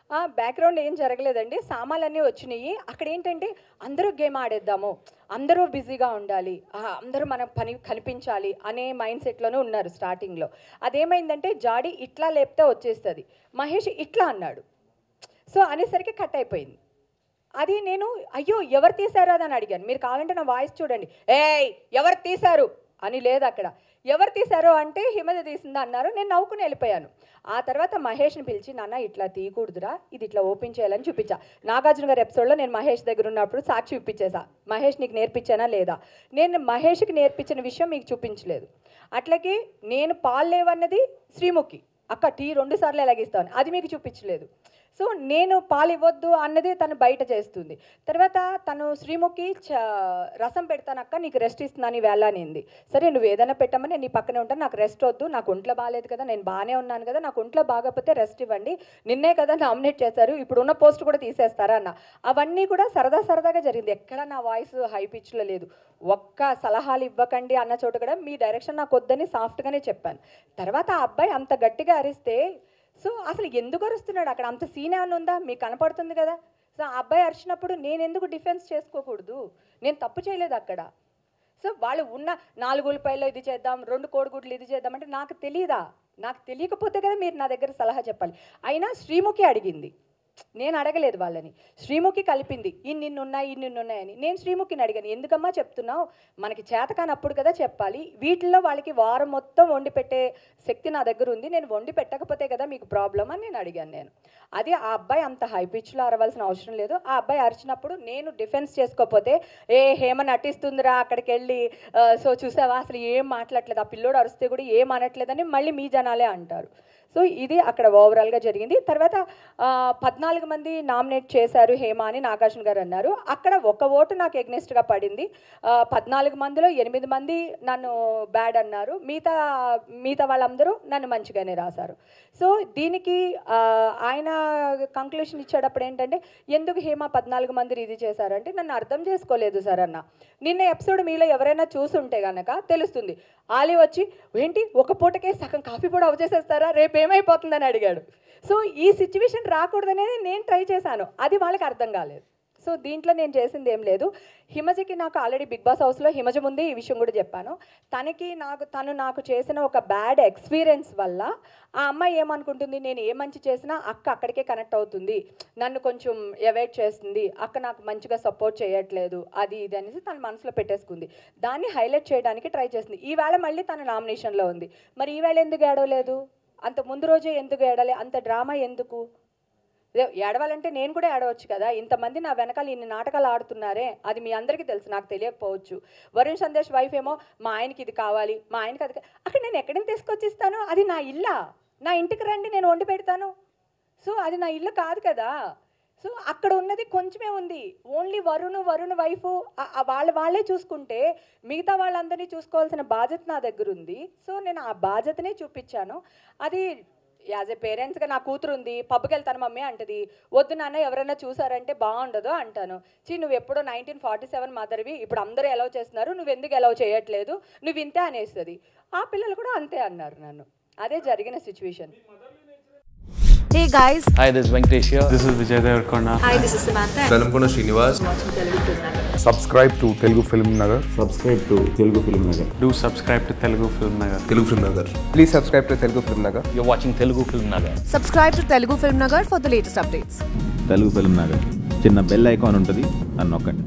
ఆ బ్యాక్గ్రౌండ్ ఏం జరగలేదండి సామాన్లన్నీ వచ్చినాయి అక్కడ ఏంటంటే అందరూ గేమ్ ఆడేద్దాము అందరూ బిజీగా ఉండాలి ఆ, అందరూ మన పని కనిపించాలి అనే మైండ్ సెట్లోనే ఉన్నారు స్టార్టింగ్లో అదేమైందంటే జాడి ఇట్లా లేపితే వచ్చేస్తుంది మహేష్ ఇట్లా అన్నాడు సో అనేసరికి కట్ అయిపోయింది అది నేను అయ్యో ఎవరు తీశారు అని అడిగాను మీరు కావాలంటే నా వాయిస్ చూడండి ఏయ్ ఎవరు తీశారు అని లేదు అక్కడ ఎవరు తీశారు అంటే హిమజ తీసిందా అన్నారు నేను నవ్వుకుని వెళ్ళిపోయాను ఆ తర్వాత మహేష్ని పిలిచి నాన్న ఇట్లా తీయకూడదురా ఇది ఇట్లా ఓపెన్ చేయాలని చూపించా నాగార్జున గారి ఎపిసోడ్లో నేను మహేష్ దగ్గర ఉన్నప్పుడు సాక్షి చూపించేసా మహేష్ నీకు నేర్పించానా లేదా నేను మహేష్కి నేర్పించిన విషయం మీకు చూపించలేదు అట్లాగే నేను పాలు లేవన్నది శ్రీముఖి అక్క టీ రెండు సార్లు ఎలాగిస్తాను అది మీకు చూపించలేదు సో నేను పాలు ఇవ్వద్దు అన్నది తను బయట చేస్తుంది తర్వాత తను శ్రీముఖి చ రసం పెడతానక్క నీకు రెస్ట్ ఇస్తున్నాను వేళ అనింది సరే నువ్వు ఏదైనా పెట్టమని నేను నీ పక్కనే ఉంటాను నాకు రెస్ట్ వద్దు నాకు ఒంట్లో బాగాలేదు కదా నేను బాగానే ఉన్నాను కదా నాకు ఒంట్లో బాగపోతే రెస్ట్ ఇవ్వండి నిన్నే కదా నామినేట్ చేశారు ఇప్పుడు ఉన్న పోస్ట్ కూడా తీసేస్తారా అన్న అవన్నీ కూడా సరదా సరదాగా జరిగింది ఎక్కడ నా వాయిస్ హై పిచ్లో లేదు ఒక్క సలహాలు ఇవ్వకండి అన్న చోట కూడా మీ డైరెక్షన్ నాకు వద్దని సాఫ్ట్గానే చెప్పాను తర్వాత ఆ అబ్బాయి అంత గట్టిగా అరిస్తే సో అసలు ఎందుకు అరుస్తున్నాడు అక్కడ అంత సీన్ ఏమైనా ఉందా మీకు కనపడుతుంది కదా సో ఆ అబ్బాయి అరిచినప్పుడు నేను ఎందుకు డిఫెన్స్ చేసుకోకూడదు నేను తప్పు చేయలేదు అక్కడ సో వాళ్ళు ఉన్న నాలుగు ఉల్లిపాయలు ఇది చేద్దాం రెండు కోడిగుడ్లు ఇది చేద్దాం అంటే నాకు తెలియదా నాకు తెలియకపోతే కదా మీరు నా దగ్గర సలహా చెప్పాలి అయినా శ్రీముఖి అడిగింది నేను అడగలేదు వాళ్ళని శ్రీముఖి కలిపింది ఇన్ని ఉన్నాయి ఇన్ని ఉన్నాయని నేను శ్రీముఖిని అడిగాను ఎందుకమ్మా చెప్తున్నావు మనకి చేత కానప్పుడు కదా చెప్పాలి వీటిల్లో వాళ్ళకి వారం మొత్తం వండి పెట్టే శక్తి నా దగ్గర ఉంది నేను వండి పెట్టకపోతే కదా మీకు ప్రాబ్లం అని నేను అడిగాను నేను అది ఆ అబ్బాయి అంత హై పిచ్లో అరవాల్సిన అవసరం లేదు ఆ అబ్బాయి అరిచినప్పుడు నేను డిఫెన్స్ చేసుకోకపోతే ఏ హేమ నటిస్తుందిరా అక్కడికి వెళ్ళి ఆ, సో చూసావా అసలు ఏం మాట్లాడలేదు ఆ పిల్లోడు అరిస్తే కూడా ఏం అనట్లేదని మళ్ళీ మీ జనాలే అంటారు సో ఇది అక్కడ ఓవరాల్గా జరిగింది తర్వాత ఆ, పద్నాలుగు మంది నామినేట్ చేశారు హేమ అని నాగార్జున గారు అన్నారు అక్కడ ఒక ఓటు నాకు ఎగ్నెస్ట్గా పడింది ఆ, పద్నాలుగు మందిలో ఎనిమిది మంది నన్ను బ్యాడ్ అన్నారు మిగతా మిగతా వాళ్ళందరూ నన్ను మంచిగానే రాశారు సో దీనికి ఆ, ఆయన కంక్లూషన్ ఇచ్చేటప్పుడు ఏంటంటే ఎందుకు హేమ పద్నాలుగు మంది ఇది చేశారంటే నన్ను అర్థం చేసుకోలేదు సార్ అన్న నిన్న ఎపిసోడ్ మీలో ఎవరైనా చూసుంటే గనక తెలుస్తుంది ఆలి వచ్చి ఏంటి ఒక పూటకే సగం కాఫీ కూడా అవచేసేస్తారా రేపు ఏమైపోతుందని అడిగాడు సో ఈ సిచ్యువేషన్ రాకూడదనేది నేను ట్రై చేశాను అది వాళ్ళకి అర్థం కాలేదు సో దీంట్లో నేను చేసింది ఏం లేదు హిమజకి నాకు ఆల్రెడీ బిగ్ బాస్ హౌస్లో హిమజ ముందే ఈ విషయం కూడా చెప్పాను తనకి నాకు తను నాకు చేసిన ఒక బ్యాడ్ ఎక్స్పీరియన్స్ వల్ల ఆ అమ్మాయి ఏమనుకుంటుంది నేను ఏ మంచి చేసినా అక్క అక్కడికే కనెక్ట్ అవుతుంది నన్ను కొంచెం అవాయిడ్ చేస్తుంది అక్క నాకు మంచిగా సపోర్ట్ చేయట్లేదు అది ఇది అనేసి తన మనసులో పెట్టేసుకుంది దాన్ని హైలైట్ చేయడానికి ట్రై చేసింది ఈవేళ మళ్ళీ తన నామినేషన్లో ఉంది మరి ఈవేళ ఎందుకు ఏడవలేదు అంత ముందు రోజే ఎందుకు ఏడాలి అంత డ్రామా ఎందుకు ఏ- ఏడవాలంటే నేను కూడా ఏడవచ్చు కదా ఇంతమంది నా వెనకాల ఇన్ని నాటకాలు ఆడుతున్నారే అది మీ అందరికీ తెలుసు నాకు తెలియకపోవచ్చు వరుణ్ సందేశ్ వైఫ్ ఏమో మా ఆయనకి ఇది కావాలి మా ఆయనకి అది కా- అక్కడ నేను ఎక్కడిని తీసుకొచ్చి ఇస్తాను అది నా ఇల్లా నా ఇంటికి రండి నేను వండి పెడతాను సో అది నా ఇల్లు కాదు కదా సో అక్కడ ఉన్నది కొంచెమే ఉంది ఓన్లీ వరుణ్ వరుణ్ వైఫ్ వాళ్ళ వాళ్ళే చూసుకుంటే మిగతా వాళ్ళందరినీ చూసుకోవాల్సిన బాధ్యత నా దగ్గర ఉంది సో నేను ఆ బాధ్యతనే చూపించాను అది యాజ్ ఎ పేరెంట్స్గా నా కూతురు ఉంది పబ్కి వెళ్తాను మమ్మీ అంటది వద్దు నాన్న ఎవరైనా చూసారంటే బాగుండదు అంటాను చీ నువ్వు ఎప్పుడో నైన్టీన్ ఫార్టీ సెవెన్ మదర్వి ఇప్పుడు అందరూ ఎలవ్ చేస్తున్నారు నువ్వు ఎందుకు ఎలవ్ చేయట్లేదు నువ్వు ఇంతే అనేస్తుంది ఆ పిల్లలు కూడా అంతే అన్నారు నన్ను అదే జరిగిన situation Hey guys, Hi, this is Venkatesh here. This is Vijay Devarkonda. hi, this is Samantha. Velankonda Srinivas subscribe to Telugu Film Nagar. subscribe to Telugu Film Nagar. Do subscribe to Telugu Film Nagar. Telugu film Nagar Please subscribe to Telugu Film Nagar. You're watching Telugu Film Nagar. Subscribe to Telugu Film Nagar for the latest updates. Telugu film Nagar చిన్న bell icon ఉంటుంది అని నొక్కండి